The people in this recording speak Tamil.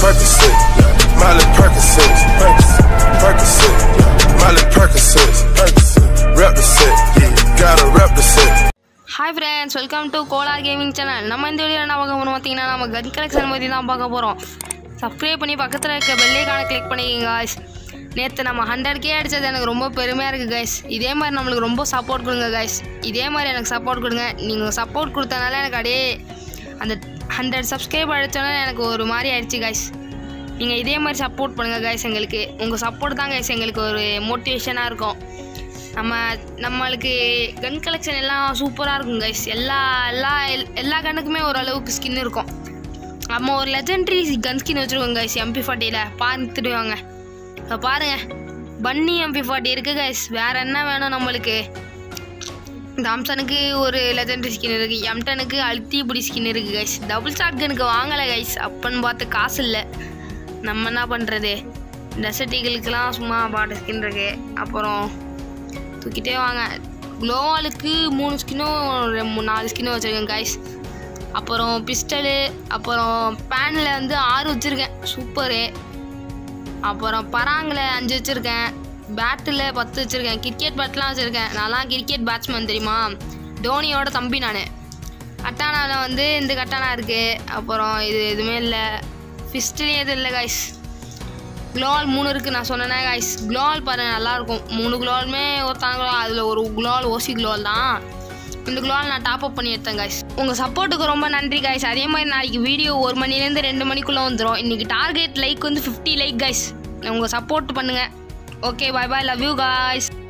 Percocet, Miley Percocet, Percocet, Miley Percocet, rep the set, gotta rep the set. Hi friends welcome to Kolar gaming channel நம்ம இந்த வீடியோ என்ன பார்க்க போகிறோம் பார்த்தீங்கன்னா நம்ம கன் கலெக்ஷன் பற்றி தான் பார்க்க போகிறோம் சப்ஸ்கிரைப் பண்ணி பக்கத்தில் இருக்க பெல்லைக்கான கிளிக் பண்ணிக்கோங்க guys நேற்று நம்ம ஹண்ட்ரட் கே அடித்தது எனக்கு ரொம்ப பெருமையாக இருக்குது guys இதே மாதிரி நம்மளுக்கு ரொம்ப சப்போர்ட் கொடுங்க guys இதே மாதிரி எனக்கு சப்போர்ட் கொடுங்க நீங்கள் சப்போர்ட் கொடுத்தனால எனக்கு அப்படியே அந்த ஹண்ட்ரட் சப்ஸ்கிரைப் அடித்தோன்னே எனக்கு ஒரு மாதிரி ஆயிடுச்சு guys நீங்கள் இதே மாதிரி சப்போர்ட் பண்ணுங்கள் guys எங்களுக்கு உங்கள் சப்போர்ட் தான் guys எங்களுக்கு ஒரு மோட்டிவேஷனாக இருக்கும் நம்ம நம்மளுக்கு கன் கலெக்ஷன் எல்லாம் சூப்பராக இருக்கும் கைஸ் எல்லா எல்லா எல்- எல்லா கன்னுக்குமே ஓரளவுக்கு ஸ்கின் இருக்கும் நம்ம ஒரு லெஜெண்டரி கன் ஸ்கின் வச்சுருக்கோம் கைஸ் எம்பி ஃபார்ட்டியில் பார்த்துட்டு வாங்க இப்போ பாருங்கள் பன்னி எம்பி ஃபார்ட்டி இருக்குது கைஸ் வேறு என்ன வேணும் நம்மளுக்கு தாம்சனுக்கு ஒரு லெஜெண்டரி ஸ்கின் இருக்குது எம்டனுக்கு அழுத்திபுடி ஸ்கின் இருக்குது கைஸ் டபுள் ஷாட் கனுக்கு வாங்கலை கைஸ் அப்பன்னு பார்த்து காசு இல்லை நம்ம என்ன பண்ணுறது டெசர்ட்டிகளுக்கெல்லாம் சும்மா பாட்டு ஸ்கின் இருக்குது அப்புறம் தூக்கிட்டே வாங்க க்ளோவாலுக்கு மூணு ஸ்கின்னும் நாலு ஸ்கின்னும் வச்சுருக்கேன் கைஸ் அப்புறம் பிஸ்டலு அப்புறம் பேனில் வந்து ஆறு வச்சுருக்கேன் சூப்பரு அப்புறம் பராங்கில் அஞ்சு வச்சுருக்கேன் பேட்டில் பத்து வச்சுருக்கேன் கிரிக்கெட் பேட்லாம் வச்சுருக்கேன் நான்லாம் கிரிக்கெட் பேட்ஸ்மேன் தெரியுமா டோனியோட தம்பி நான் கட்டானாவில் வந்து இந்த கட்டானா இருக்குது அப்புறம் இது எதுவுமே இல்லை ஃபிஸ்ட்லேயும் எதுவும் இல்லை கைஸ் குளோவால் மூணு இருக்குது நான் சொன்னேனே கைஸ் குளோவால் பாருங்க நல்லாயிருக்கும் மூணு குளோவாலுமே ஒருத்தான குளோவால் அதில் ஒரு குளோவால் ஓசி குளோவால் தான் இந்த குளோவால் நான் டாப் அப் பண்ணி எடுத்தேன் கைஸ் உங்கள் சப்போர்ட்டுக்கு ரொம்ப நன்றி கைஸ் அதே மாதிரி நாளைக்கு வீடியோ ஒரு மணிலேருந்து ரெண்டு மணிக்குள்ளே வந்துடும் இன்றைக்கி டார்கெட் லைக் வந்து ஃபிஃப்டி லைக் கைஸ் உங்கள் சப்போர்ட் பண்ணுங்கள் okay bye bye love you guys